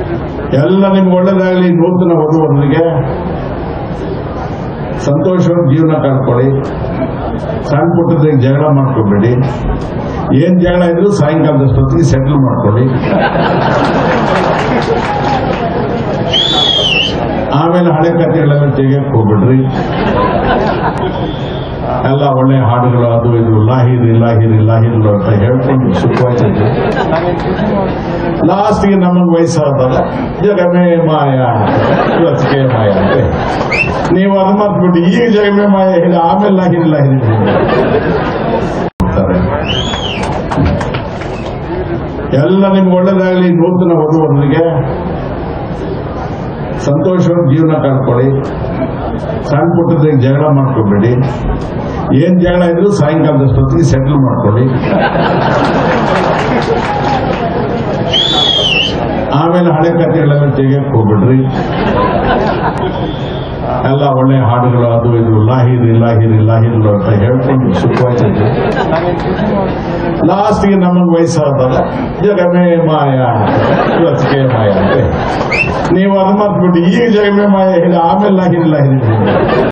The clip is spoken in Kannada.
ಎಲ್ಲ ನಿಮ್ಗೆ ಒಳ್ಳೇದಾಗಲಿ ನೂತನ ವಧುವರರಿಗೆ ಸಂತೋಷವಾಗಿ ಜೀವನ ಕಳ್ಕೊಳ್ಳಿ ಸಣ್ಣ ಪುಟ್ಟದಾಗ ಜಗಳ ಮಾಡ್ಕೋಬೇಡಿ ಏನ್ ಜಗಳ ಇದ್ರು ಸಾಯಂಕಾಲದಷ್ಟೊತ್ತಿಗೆ ಸೆಟ್ಲ್ ಮಾಡ್ಕೊಳ್ಳಿ ಆಮೇಲೆ ಹಳೆ ಕಥೆಗಳೆಲ್ಲ ತೆಗಿಯಕ್ ಹೋಗ್ಬಿಡ್ರಿ ಎಲ್ಲ ಒಳ್ಳೆ ಹಾಡುಗಳು ಅದು ಇದು ಲಾಹಿರಿ ಲಾಹಿರಿ ಲಾಹಿರಿ ಅಂತ ಹೇಳ್ಕೊಂಡು ಸುಖವಾಗಿದ್ರಿ ಲಾಸ್ಟ್ಗೆ ನಮಗೆ ವಯಸ್ಸಾದಾಗ ಜಗಮೇ ಮಾಯ ಇವತ್ತಿಗೆ ಮಾಯ ಅಂತ ನೀವು ಅದು ಮರ್ತ್ಬಿಟ್ಟು ಈಗ ಜಗಮೇ ಮಾಯ ಹೇಳಿ ಆಮೇಲೆ ಲಾಹಿರಿ ಲಾಹಿರಿ ಹೋಗ್ತಾರೆ. ಎಲ್ಲ ನಿಮ್ಗೆ ಒಳ್ಳೇದಾಗಲಿ ನೂತನ ವಧುವರರಿಗೆ ಸಂತೋಷವಾಗಿ ಜೀವನ ಕಳ್ಕೊಳ್ಳಿ ಸಣ್ಣ ಪುಟ್ಟದಾಗ ಜಗಳ ಮಾಡ್ಕೋಬೇಡಿ ಏನ್ ಜಗಳ ಇದ್ರು ಸಾಯಂಕಾಲದಷ್ಟೊತ್ತಿಗೆ ಸೆಟ್ಲ್ ಮಾಡ್ಕೊಳ್ಳಿ ಆಮೇಲೆ ಹಳೆ ಕಥೆಗಳೆಲ್ಲ ತೆಗಿಯಕ್ ಹೋಗ್ಬಿಡ್ರಿ ಎಲ್ಲ ಒಳ್ಳೆ ಹಾಡುಗಳು ಅದು ಇದು ಲಾಹಿರಿ ಲಾಹಿರಿ ಲಾಹಿರಿ ಅಂತ ಹೇಳ್ಕೊಂಡು ಸುಖವಾಗಿದ್ರಿ ಲಾಸ್ಟ್ಗೆ ನಮಗೆ ವಯಸ್ಸಾದಾಗ ಜಗಮೇ ಮಾಯ ಇವತ್ತಿಗೆ ಮಾಯ ಅಂತ ನೀವು ಅದು ಮರ್ತ್ಬಿಟ್ಟು ಈಗ ಜಗಮೇ ಮಾಯ ಹೇಳಿ ಆಮೇಲೆ ಲಾಹಿರಿ ಲಾಹಿರಿ